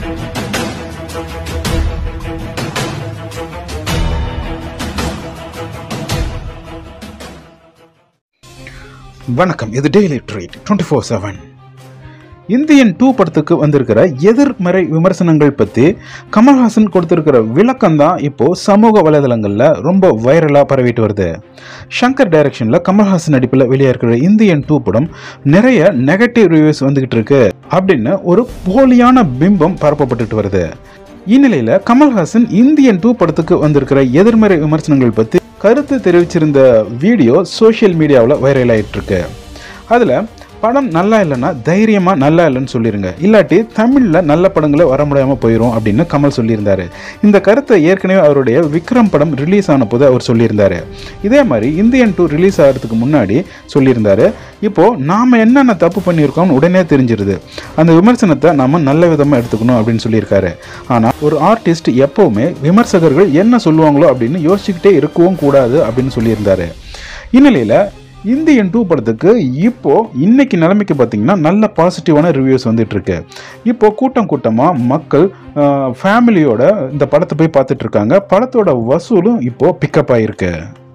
வணக்கம் இது daily treat twenty four seven Indian two படத்துக்கு வந்திருக்கிற எதிர்மறை விமர்சனங்கள் பற்றி கமல்ஹாசன் கொடுத்திருக்கிற விளக்கம் தான் இப்போ சமூக வலைதளங்களில் ரொம்ப வைரலாக பரவிட்டு வருது ஷங்கர் டைரக்ஷனில் கமல்ஹாசன் நடிப்பில் வெளியாகிற இந்தியன் டூ படம் நிறைய நெகட்டிவ் ரிவ்யூஸ் வந்துகிட்டு இருக்கு அப்படின்னு ஒரு போலியான பிம்பம் பரப்பப்பட்டுட்டு வருது இந்நிலையில் கமல்ஹாசன் இந்தியன் டூ படத்துக்கு வந்திருக்கிற எதிர்மறை விமர்சனங்கள் பற்றி கருத்து தெரிவிச்சிருந்த வீடியோ சோஷியல் மீடியாவில் வைரல் ஆயிட்டு இருக்கு அதில் படம் நல்லா இல்லைன்னா தைரியமாக நல்லா இல்லைன்னு சொல்லிருங்க இல்லாட்டி தமிழில் நல்ல படங்களே வர முடியாமல் போயிடும் அப்படின்னு கமல் சொல்லியிருந்தாரு இந்த கருத்தை ஏற்கனவே அவருடைய விக்ரம் படம் ரிலீஸ் ஆன போது அவர் சொல்லியிருந்தாரு இதே மாதிரி இந்தியன் டூ ரிலீஸ் ஆகிறதுக்கு முன்னாடி சொல்லியிருந்தாரு இப்போது நாம் என்னென்ன தப்பு பண்ணியிருக்கோம்னு உடனே தெரிஞ்சிருது அந்த விமர்சனத்தை நாம் நல்ல விதமாக எடுத்துக்கணும் அப்படின்னு சொல்லியிருக்காரு ஆனால் ஒரு ஆர்டிஸ்ட் எப்போவுமே விமர்சகர்கள் என்ன சொல்லுவாங்களோ அப்படின்னு யோசிச்சுக்கிட்டே இருக்கவும் கூடாது அப்படின்னு சொல்லியிருந்தாரு இந்நிலையில் இந்தியன் டூ படத்துக்கு இப்போ இன்னைக்கு நிலைமைக்கு பார்த்தீங்கன்னா நல்ல பாசிட்டிவான ரிவ்யூஸ் வந்துட்டு இருக்கு இப்போ கூட்டம் கூட்டமாக மக்கள் ஃபேமிலியோட இந்த படத்தை போய் பார்த்துட்டு இருக்காங்க படத்தோட வசூலும் இப்போ பிக்கப் ஆயிருக்கு